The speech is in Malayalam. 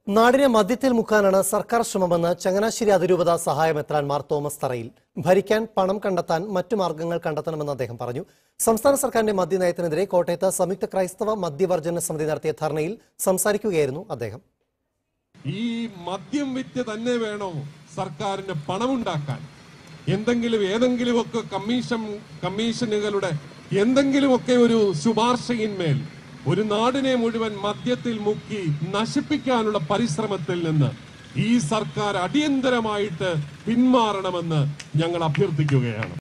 നാടിനെ മദ്യത്തിൽ മുക്കാനാണ് സർക്കാർ ശ്രമമെന്ന് ചങ്ങനാശ്ശേരി അതിരൂപത സഹായമെത്രാൻ മാർ തോമസ് തറയിൽ ഭരിക്കാൻ പണം കണ്ടെത്താൻ മറ്റു മാർഗങ്ങൾ കണ്ടെത്തണമെന്ന് അദ്ദേഹം പറഞ്ഞു സംസ്ഥാന സർക്കാരിന്റെ മദ്യനയത്തിനെതിരെ കോട്ടയത്ത് സംയുക്ത ക്രൈസ്തവ മദ്യവർജന സമിതി നടത്തിയ ധർണയിൽ സംസാരിക്കുകയായിരുന്നു അദ്ദേഹം ഈ മദ്യം വിറ്റ് തന്നെ വേണോ സർക്കാരിന് പണമുണ്ടാക്കാൻ എന്തെങ്കിലും ഏതെങ്കിലുമൊക്കെ കമ്മീഷൻ കമ്മീഷനുകളുടെ എന്തെങ്കിലുമൊക്കെ ഒരു ശുപാർശയിന്മേൽ ഒരു നാടിനെ മുഴുവൻ മദ്യത്തിൽ മുക്കി നശിപ്പിക്കാനുള്ള പരിശ്രമത്തിൽ നിന്ന് ഈ സർക്കാർ അടിയന്തരമായിട്ട് പിന്മാറണമെന്ന് ഞങ്ങൾ അഭ്യർത്ഥിക്കുകയാണ്